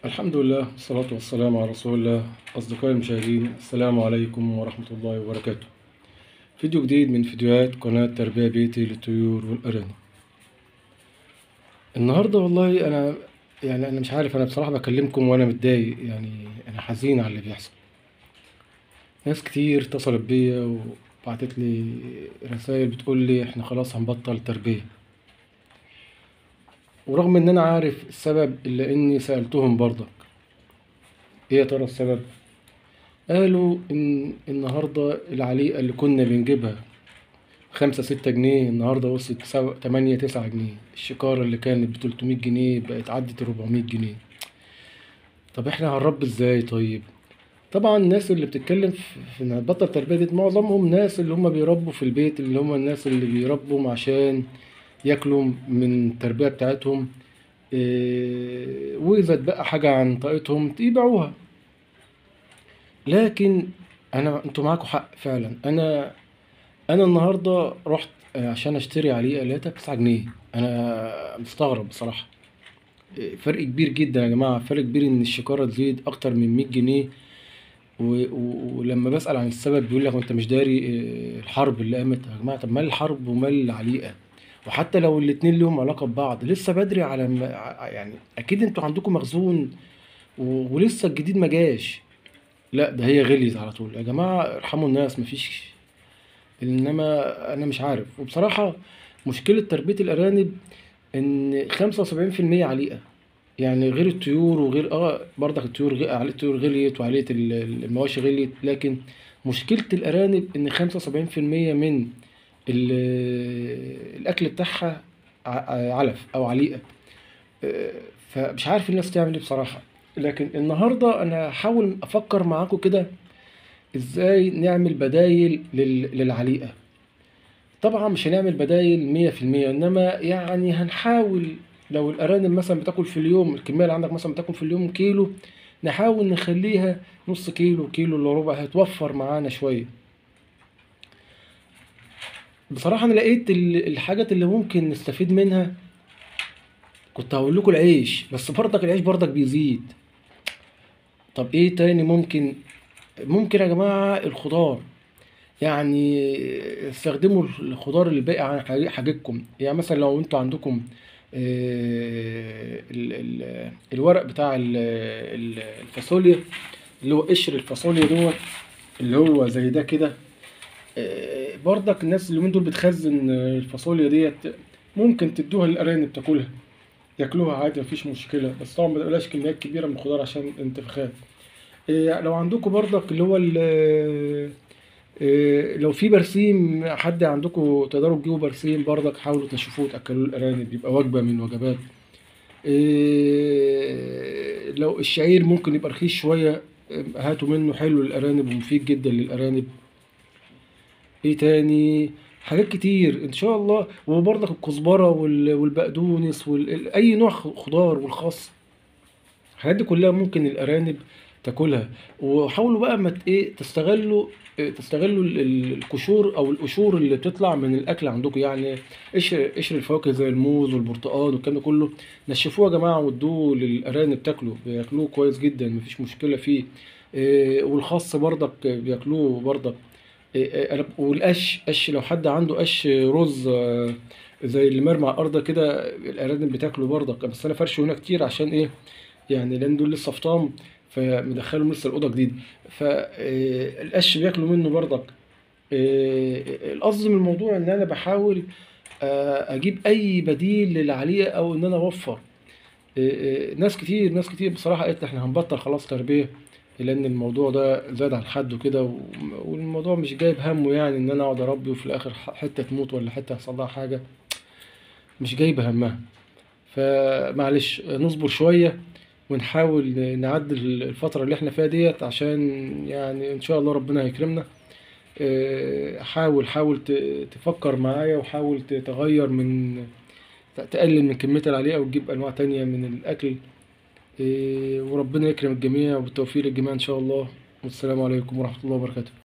الحمد لله والصلاة والسلام على رسول الله أصدقائي المشاهدين السلام عليكم ورحمة الله وبركاته فيديو جديد من فيديوهات قناة تربية بيتي للطيور والأرانب النهاردة والله أنا يعني أنا مش عارف أنا بصراحة بكلمكم وأنا متضايق يعني أنا حزين على اللي بيحصل ناس كتير اتصلت بيا وبعتت لي رسائل بتقول لي إحنا خلاص هنبطل تربية ورغم ان انا عارف السبب الا اني سألتهم برضك ايه يا ترى السبب قالوا ان النهاردة العليقة اللي كنا بنجيبها خمسة ستة جنيه النهاردة وصلت سبعة تمانية تسعة جنيه الشكارة اللي كانت بتلتمية جنيه بقت عدت الربعمية جنيه طب احنا هنربي ازاي طيب طبعا الناس اللي بتتكلم في في انها تبطل تربية دي معظمهم ناس اللي هم بيربوا في البيت اللي هم الناس اللي بيربوا عشان ياكلوا من التربية بتاعتهم إيه، وإذا اتبقى حاجة عن طاقتهم يبيعوها لكن أنا أنتوا معاكوا حق فعلا أنا أنا النهاردة رحت عشان أشتري عليقة لقيتها بتسعة جنيه أنا مستغرب بصراحة إيه، فرق كبير جدا يا جماعة فرق كبير إن الشكارة تزيد أكتر من مية جنيه و- و- ولما بسأل عن السبب بيقول لك أنت مش داري إيه، الحرب اللي قامت يا جماعة طب مال الحرب ومال العليقة وحتى لو الاتنين ليهم علاقة ببعض لسه بدري على ما ع- يعني أكيد أنتوا عندكم مخزون و- ولسه الجديد ما جاش لا ده هي غليت على طول يا جماعة ارحموا الناس مفيش إنما أنا مش عارف وبصراحة مشكلة تربية الأرانب إن خمسة وسبعين في المية عليقة يعني غير الطيور وغير اه برضك الطيور غ... عليه الطيور غليت وعليه ال- ال- المواشي غليت لكن مشكلة الأرانب إن خمسة وسبعين في المية من ال- الأكل بتاعها ع- علف أو عليقة آه، فمش عارف الناس تعمل ايه بصراحة لكن النهاردة أنا هحاول أفكر معاكم كده إزاي نعمل بدايل لل... للعليقة طبعا مش هنعمل بدايل مية في المية إنما يعني هنحاول لو الأرانب مثلا بتاكل في اليوم الكمية اللي عندك مثلا بتاكل في اليوم كيلو نحاول نخليها نص كيلو كيلو إلا ربع هتوفر معانا شوية بصراحة أنا لقيت ال- الحاجات اللي ممكن نستفيد منها كنت هقول لكم العيش بس برضك العيش برضك بيزيد طب ايه تاني ممكن ممكن يا جماعة الخضار يعني استخدموا الخضار اللي باقي عن حاج- حاجتكم يعني مثلا لو انتوا عندكم آه، ال- ال- الورق بتاع ال- ال- الفاصوليا اللي هو قشر الفاصوليا دوت اللي هو زي ده كده آه، برضك الناس اليومين دول بتخزن الفاصوليا ديت ممكن تدوها للأرانب تاكلها ياكلوها عادي مفيش مشكلة بس طبعا ما تقبلهاش كميات كبيرة من الخضار عشان الانتفاخات إيه، لو عندكم برضك اللي هو ال- إيه، لو في برسيم حد عندكم تقدروا تجيبوا برسيم برضك حاولوا تشوفوه تأكلوه الأرانب يبقى وجبة من الوجبات إيه، لو الشعير ممكن يبقى رخيص شوية إيه، هاتوا منه حلو للأرانب ومفيد جدا للأرانب ايه تاني حاجات كتير ان شاء الله وبرضك الكزبرة وال- والبقدونس وال... اي نوع خضار والخس الحاجات دي كلها ممكن الارانب تاكلها وحاولوا بقى ما ت- ايه تستغلوا إيه، تستغلوا ال- ال- القشور او القشور اللي بتطلع من الاكل عندكم يعني قشر قشر الفواكه زي الموز والبرتقال والكلام ده كله نشفوه يا جماعه وادوه للارانب تاكله بياكلوه كويس جدا مفيش مشكله فيه إيه، والخس برضك بياكلوه برضك إيه، إيه، أنا- والقش قش لو حد عنده قش رز آه، زي اللي مرمى على الارض كده الارانب بتاكله برضك بس انا فرشه هنا كتير عشان ايه يعني لان دول لسه فطام فمدخلهم لسه الاوضه جديد فالقش بياكلوا منه برضك إيه، القصد من الموضوع ان انا بحاول آه، اجيب اي بديل للعليقه او ان انا اوفر إيه، إيه، ناس كتير ناس كتير بصراحه قالت احنا هنبطل خلاص تربيه لان الموضوع ده زاد عن حده كده و- والموضوع مش جايب همه يعني ان انا اقعد اربي وفي الاخر ح- حته تموت ولا حته يحصل لها حاجه مش جايبه همها فمعلش نصبر شويه ونحاول نعدل الفتره اللي احنا فيها ديت عشان يعني ان شاء الله ربنا هيكرمنا إيه، حاول حاول ت- تفكر معايا وحاول تغير من تقلل من كمية العليقة وتجيب أنواع تانية من الأكل إيه، وربنا يكرم الجميع وبالتوفيق للجميع إن شاء الله والسلام عليكم ورحمة الله وبركاته